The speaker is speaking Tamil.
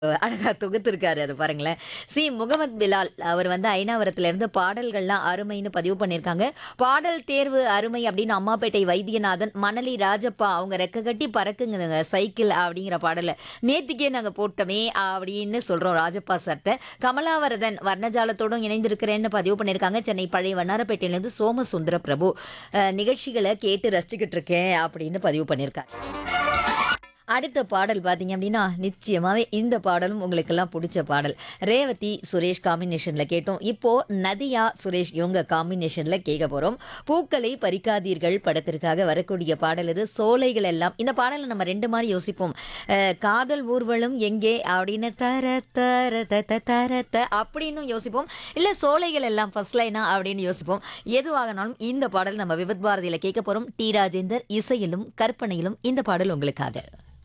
அழகா தொகுத்திருக்காரு அது பாருங்களேன் சி முகமது பிலால் அவர் வந்து ஐநாவரத்துல இருந்து பாடல்கள்லாம் அருமைன்னு பதிவு பண்ணியிருக்காங்க பாடல் தேர்வு அருமை அப்படின்னு அம்மாப்பேட்டை வைத்தியநாதன் மணலி ராஜப்பா அவங்க ரெக்க கட்டி பறக்குங்க சைக்கிள் அப்படிங்கிற பாடலை நேத்திக்கே நாங்கள் போட்டோமே அப்படின்னு சொல்கிறோம் ராஜப்பா சர்ட்ட கமலாவரதன் வர்ணஜாலத்தோடும் இணைந்திருக்கிறேன்னு பதிவு பண்ணியிருக்காங்க சென்னை பழைய வண்ணாரப்பேட்டையிலேருந்து சோமசுந்தர பிரபு அஹ், நிகழ்ச்சிகளை கேட்டு ரசிச்சுக்கிட்டு இருக்கேன் அப்படின்னு பதிவு பண்ணியிருக்காங்க அடுத்த பாடல் பார்த்தீங்க அப்படின்னா நிச்சயமாகவே இந்த பாடலும் உங்களுக்கெல்லாம் பிடிச்ச பாடல் ரேவதி சுரேஷ் காம்பினேஷனில் கேட்டோம் இப்போ நதியா சுரேஷ் இவங்க காம்பினேஷனில் கேட்க போகிறோம் பூக்களை பறிக்காதீர்கள் படத்திற்காக வரக்கூடிய பாடல் இது சோலைகள் எல்லாம் இந்த பாடலை நம்ம ரெண்டு மாதிரி யோசிப்போம் அஹ், காதல் ஊர்வலம் எங்கே அப்படின்னு தர தர த த தர த அப்படின்னு யோசிப்போம் இல்லை சோலைகள் எல்லாம் ஃபர்ஸ்ட் லைனா அப்படின்னு யோசிப்போம் எதுவாகனாலும் இந்த பாடல் நம்ம விபத் பாரதியில் கேட்க போகிறோம் டி ராஜேந்தர் இசையிலும் கற்பனையிலும் இந்த பாடல் உங்களுக்காக